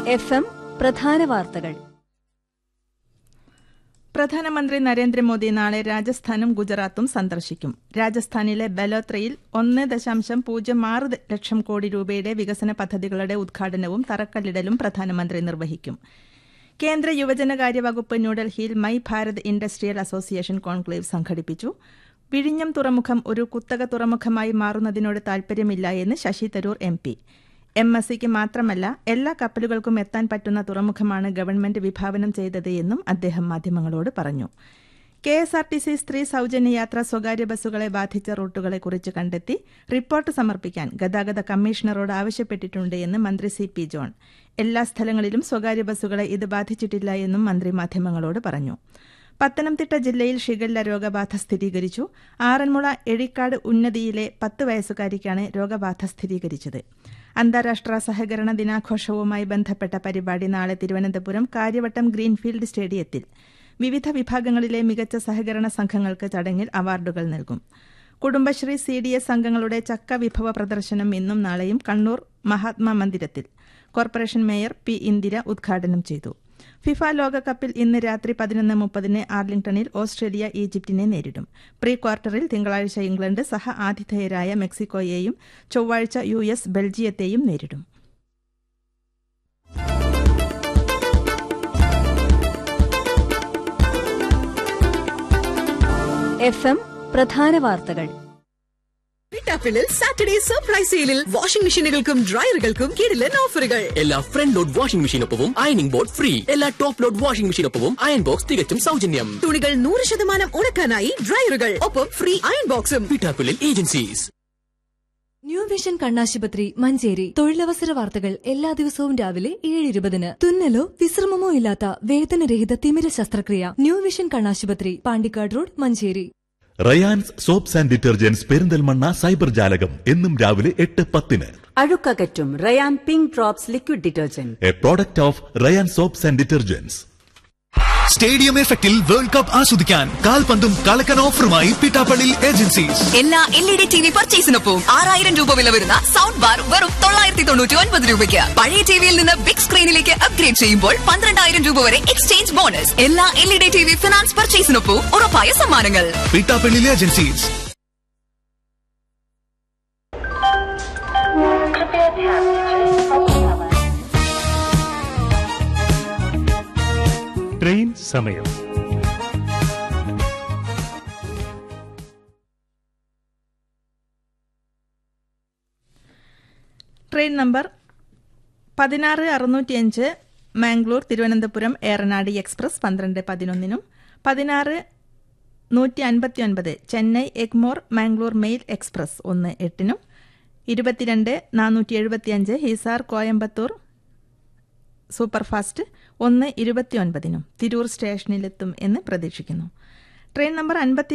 F M പ്രധാന വാർത്തകൾ പ്രധാനമന്ത്രി നരേന്ദ്രമോദി നാളെ രാജസ്ഥാനും ഗുജറാത്തും സന്ദർശിക്കും രാജസ്ഥാനിലെ ബലോത്രയിൽ ഒന്ന് ദശാംശം പൂജ്യം ആറ് ലക്ഷം കോടി രൂപയുടെ വികസന പദ്ധതികളുടെ ഉദ്ഘാടനവും തറക്കല്ലിടലും പ്രധാനമന്ത്രി നിർവഹിക്കും കേന്ദ്ര യുവജനകാര്യ വകുപ്പ് ന്യൂഡൽഹിയിൽ My Bharat industrial association conclave സംഘടിപ്പിച്ചു വിഴിഞ്ഞം തുറമുഖം ഒരു കുത്തക തുറമുഖമായി മാറുന്നതിനോട് താൽപര്യമില്ല എന്ന് Shashi Tharoor M P M S സിക്ക് മാത്രമല്ല എല്ലാ കപ്പലുകൾക്കും എത്താൻ പറ്റുന്ന തുറമുഖമാണ് ഗവൺമെന്റ് വിഭാവനം ചെയ്തത് എന്നും അദ്ദേഹം മാധ്യമങ്ങളോട് പറഞ്ഞു K S R T C സ്ത്രീ സൌജന്യ യാത്ര സ്വകാര്യ ബസ്സുകളെ ബാധിച്ച റൂട്ടുകളെക്കുറിച്ച് കണ്ടെത്തി റിപ്പോർട്ട് സമർപ്പിക്കാൻ ഗതാഗത കമ്മീഷണറോട് ആവശ്യപ്പെട്ടിട്ടുണ്ട് എന്ന് മന്ത്രി സി പി ജോൺ എല്ലാ സ്ഥലങ്ങളിലും സ്വകാര്യ ബസ്സുകളെ ഇത് ബാധിച്ചിട്ടില്ല എന്നും മന്ത്രി മാധ്യമങ്ങളോട് പറഞ്ഞു പത്തനംതിട്ട ജില്ലയിൽ ഷിഗല്ല രോഗബാധ സ്ഥിരീകരിച്ചു ആറന്മുള എഴിക്കാട് ഉന്നതിയിലെ പത്ത് വയസ്സുകാരിക്കാണ് രോഗബാധ സ്ഥിരീകരിച്ചത് അന്താരാഷ്ട്ര സഹകരണ ദിനാഘോഷവുമായി ബന്ധപ്പെട്ട പരിപാടി നാളെ തിരുവനന്തപുരം കാര്യവട്ടം ഗ്രീൻഫീൽഡ് സ്റ്റേഡിയത്തിൽ വിവിധ വിഭാഗങ്ങളിലെ മികച്ച സഹകരണ സംഘങ്ങൾക്ക് ചടങ്ങിൽ അവാർഡുകൾ നൽകും കുടുംബശ്രീ സി ഡി എസ് അംഗങ്ങളുടെ ചക്ക വിഭവ പ്രദർശനം ഇന്നും നാളെയും കണ്ണൂർ മഹാത്മാ മന്ദിരത്തിൽ കോർപ്പറേഷൻ മേയർ പി ഇന്ദിര ഉദ്ഘാടനം ചെയ്തു ഫിഫ ലോകകപ്പിൽ ഇന്ന് രാത്രി പതിനൊന്ന് മുപ്പതിന് ആർലിംഗ്ടണിൽ ഓസ്ട്രേലിയ ഈജിപ്തിനെ നേരിടും പ്രീ ക്വാർട്ടറിൽ തിങ്കളാഴ്ച ഇംഗ്ലണ്ട് സഹ ആതിഥേയരായ മെക്സിക്കോയെയും ചൊവ്വാഴ്ച യു എസ് ബെൽജിയത്തെയും നേരിടും എഫ് എം പ്രധാന വാർത്തകൾ പിട്ടാപ്പിളിൽ സാറ്റർഡേ സർപ്രൈസ് സെയിലിൽ വാഷിംഗ് മെഷീനുകൾക്കും ഡ്രയറുകൾക്കും കിടിലൻ ഓഫറുകൾ എല്ലാ ഫ്രണ്ട് ലോഡ് വാഷിംഗ് മെഷീനൊപ്പവും അയണിംഗ് ബോർഡ് ഫ്രീ എല്ലാ ടോപ്പ് ലോഡ് വാഷിംഗ് മെഷീനൊപ്പവും അയൺ ബോക്സ് തികച്ചും സൗജന്യം തുണികൾ നൂറ് ശതമാനം ഉണക്കാനായി ഡ്രയറുകൾ ഒപ്പം ഫ്രീ അയൺ ബോക്സും പിട്ടാക്കുലിൽ ഏജൻസീസ് ന്യൂ വിഷൻ കണ്ണാശുപത്രി മഞ്ചേരി തൊഴിലവസര വാർത്തകൾ എല്ലാ ദിവസവും രാവിലെ ഏഴ് ഇരുപതിന് തുന്നലോ വിശ്രമമോ ഇല്ലാത്ത വേദനരഹിത തിമിര ശസ്ത്രക്രിയ ന്യൂ വിഷൻ കണ്ണാശുപത്രി Pandikkad road Manjeri Rayan's soaps and detergents Perinthalmanna cyber Jalakam എന്നും രാവിലെ എട്ട് പത്തിന് അഴുക്കകറ്റും Rayan pink drops liquid detergent a product of Rayan soaps and detergents stadium എഫക്റ്റിൽ വേൾഡ് കപ്പ് ആസ്വദിക്കാൻ കാൽപന്തും കളക്കൻ ഓഫറുമായി പിട്ടാപ്പള്ളി ഏജൻസീസ് എല്ലാ L E D T V പർച്ചേസിനൊപ്പം ആറായിരം രൂപ വില വരുന്ന സൗണ്ട് ബാർ വെറും തൊള്ളായിരത്തി തൊണ്ണൂറ്റി ഒൻപത് രൂപയ്ക്ക് പഴയ ടിവിയിൽ നിന്ന് ബിഗ് സ്ക്രീനിലേക്ക് അപ്ഗ്രേഡ് ചെയ്യുമ്പോൾ പന്ത്രണ്ടായിരം രൂപ വരെ എക്സ്ചേഞ്ച് ബോണസ് എല്ലാ L E D T V finance പർച്ചേസിനൊപ്പം ഉറപ്പായ സമ്മാനങ്ങൾ പിട്ടാപ്പള്ളി ഏജൻസീസ് ട്രെയിൻ സമയം ട്രെയിൻ നമ്പർ പതിനാറ് അറുന്നൂറ്റിയഞ്ച് മാംഗ്ലൂർ തിരുവനന്തപുരം ഏറനാട് എക്സ്പ്രസ് പന്ത്രണ്ട് പതിനൊന്നിനും പതിനാറ് നൂറ്റി അൻപത്തിയൊൻപത് ചെന്നൈ എഗ്മോർ മാംഗ്ലൂർ മെയിൽ എക്സ്പ്രസ് ഒന്ന് എട്ടിനും ഇരുപത്തിരണ്ട് നാനൂറ്റി എഴുപത്തിയഞ്ച് ഹിസാർ കോയമ്പത്തൂർ സൂപ്പർഫാസ്റ്റ് ഒന്ന് ഇരുപത്തിയൊൻപതിനും തിരൂർ സ്റ്റേഷനിലെത്തും എന്ന് പ്രതീക്ഷിക്കുന്നു ട്രെയിൻ നമ്പർ അൻപത്തി